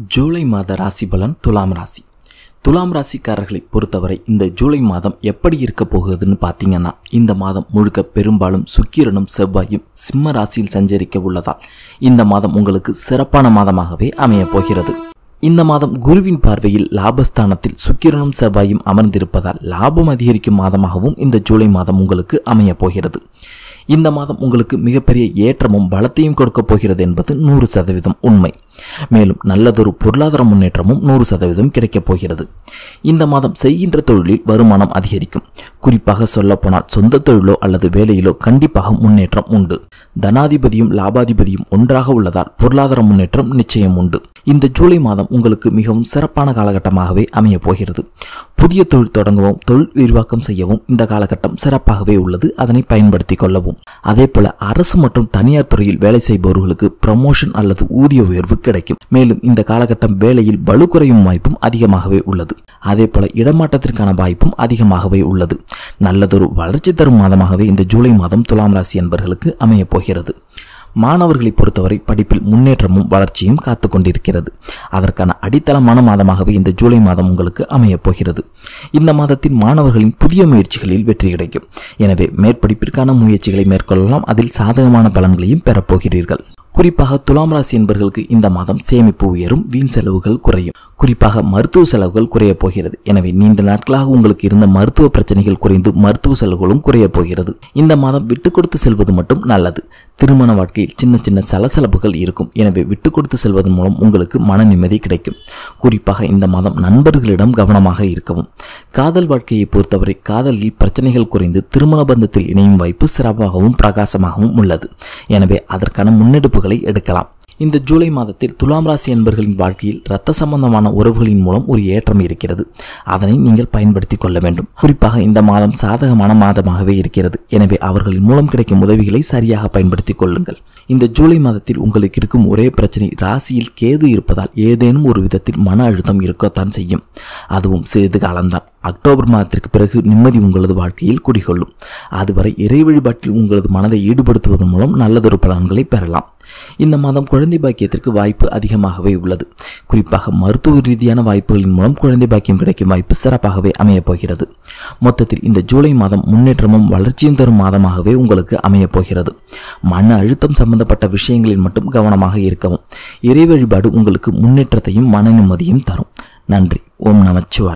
ஜூலை மாத ராசி பலன் துலாம் ராசி துலாம் ராசிக்காரர்களை பொறுத்தவரை இந்த ஜூலை மாதம் எப்படி இருக்க போகுதுன்னு பார்த்தீங்கன்னா இந்த மாதம் முழுக்க பெரும்பாலும் சுக்கிரனும் செவ்வாயும் சிம்ம ராசியில் சஞ்சரிக்க உள்ளதால் இந்த மாதம் உங்களுக்கு சிறப்பான மாதமாகவே அமையப் போகிறது இந்த மாதம் குருவின் பார்வையில் லாபஸ்தானத்தில் சுக்கிரனும் செவ்வாயும் அமர்ந்திருப்பதால் லாபம் அதிகரிக்கும் மாதமாகவும் இந்த ஜூலை மாதம் உங்களுக்கு அமையப் போகிறது இந்த மாதம் உங்களுக்கு மிகப்பெரிய ஏற்றமும் பலத்தையும் கொடுக்கப் போகிறது என்பது நூறு சதவீதம் உண்மை மேலும் நல்லதொரு பொருளாதார முன்னேற்றமும் நூறு சதவீதம் கிடைக்கப் போகிறது இந்த மாதம் செய்கின்ற தொழிலில் வருமானம் அதிகரிக்கும் குறிப்பாக சொல்லப்போனால் சொந்த தொழிலோ அல்லது வேலையிலோ கண்டிப்பாக முன்னேற்றம் உண்டு தனாதிபதியும் லாபாதிபதியும் ஒன்றாக உள்ளதால் பொருளாதார முன்னேற்றம் நிச்சயம் உண்டு இந்த ஜூலை மாதம் உங்களுக்கு மிகவும் சிறப்பான காலகட்டமாகவே அமையப் போகிறது புதிய தொழில் தொடங்கவும் தொழில் விரிவாக்கம் செய்யவும் இந்த காலகட்டம் சிறப்பாகவே உள்ளது அதனை பயன்படுத்திக் கொள்ளவும் அதே போல அரசு மற்றும் தனியார் துறையில் வேலை செய்பவர்களுக்கு ப்ரமோஷன் அல்லது ஊதிய உயர்வு கிடைக்கும் மேலும் இந்த காலகட்டம் வேலையில் பலு குறையும் வாய்ப்பும் அதிகமாகவே உள்ளது அதே போல இடமாற்றத்திற்கான வாய்ப்பும் அதிகமாகவே உள்ளது நல்லதொரு வளர்ச்சி தரும் மாதமாகவே இந்த ஜூலை மாதம் துலாம் ராசி என்பவர்களுக்கு அமையப் போகிறது மாணவர்களை பொறுத்தவரை படிப்பில் முன்னேற்றமும் வளர்ச்சியும் காத்து கொண்டிருக்கிறது அதற்கான அடித்தளமான மாதமாகவே இந்த ஜூலை மாதம் உங்களுக்கு அமையப் போகிறது இந்த மாதத்தில் மாணவர்களின் புதிய முயற்சிகளில் வெற்றி கிடைக்கும் எனவே மேற்படிப்பிற்கான முயற்சிகளை மேற்கொள்ளலாம் அதில் சாதகமான பலன்களையும் பெறப்போகிறீர்கள் குறிப்பாக துலாம் ராசி என்பவர்களுக்கு இந்த மாதம் சேமிப்பு உயரும் வீண் செலவுகள் குறையும் குறிப்பாக மருத்துவ செலவுகள் குறையப் போகிறது எனவே நீண்ட நாட்களாக உங்களுக்கு இருந்த மருத்துவ பிரச்சனைகள் குறைந்து மருத்துவ செலவுகளும் குறையப் போகிறது இந்த மாதம் விட்டு கொடுத்து செல்வது மட்டும் நல்லது திருமண வாழ்க்கையில் சின்ன சின்ன சலசலப்புகள் இருக்கும் எனவே விட்டு கொடுத்து செல்வதன் மூலம் உங்களுக்கு மன நிம்மதி கிடைக்கும் குறிப்பாக இந்த மாதம் நண்பர்களிடம் கவனமாக இருக்கவும் காதல் வாழ்க்கையை பொறுத்தவரை காதலில் பிரச்சனைகள் குறைந்து திருமண பந்தத்தில் இணையும் வாய்ப்பு சிறப்பாகவும் பிரகாசமாகவும் உள்ளது எனவே அதற்கான முன்னெடுப்புகளை எடுக்கலாம் இந்த ஜூலை மாதத்தில் துலாம் ராசி என்பர்களின் வாழ்க்கையில் இரத்த சம்பந்தமான உறவுகளின் மூலம் ஒரு ஏற்றம் இருக்கிறது அதனை நீங்கள் பயன்படுத்திக் கொள்ள வேண்டும் குறிப்பாக இந்த மாதம் சாதகமான மாதமாகவே இருக்கிறது எனவே அவர்களின் மூலம் கிடைக்கும் உதவிகளை சரியாக பயன்படுத்திக் கொள்ளுங்கள் இந்த ஜூலை மாதத்தில் உங்களுக்கு இருக்கும் ஒரே பிரச்சனை ராசியில் கேது இருப்பதால் ஏதேனும் ஒரு விதத்தில் மன அழுத்தம் இருக்கத்தான் செய்யும் அதுவும் சிறிது காலம்தான் அக்டோபர் மாதத்திற்கு பிறகு நிம்மதி உங்களது வாழ்க்கையில் குடிகொள்ளும் அதுவரை இறை வழிபாட்டில் உங்களது மனதை ஈடுபடுத்துவதன் மூலம் நல்லதொரு பலன்களை பெறலாம் இந்த மாதம் குழந்தை பாக்கியத்திற்கு வாய்ப்பு அதிகமாகவே உள்ளது குறிப்பாக மருத்துவ ரீதியான வாய்ப்புகளின் மூலம் குழந்தை பாக்கியம் கிடைக்கும் வாய்ப்பு சிறப்பாகவே அமையப் போகிறது மொத்தத்தில் இந்த ஜூலை மாதம் முன்னேற்றமும் வளர்ச்சியும் தரும் மாதமாகவே உங்களுக்கு அமையப் போகிறது மன அழுத்தம் சம்பந்தப்பட்ட விஷயங்களில் மட்டும் கவனமாக இருக்கவும் இறை வழிபாடு உங்களுக்கு முன்னேற்றத்தையும் மன நிம்மதியும் தரும் நன்றி ஓம் நமச்சிவாய்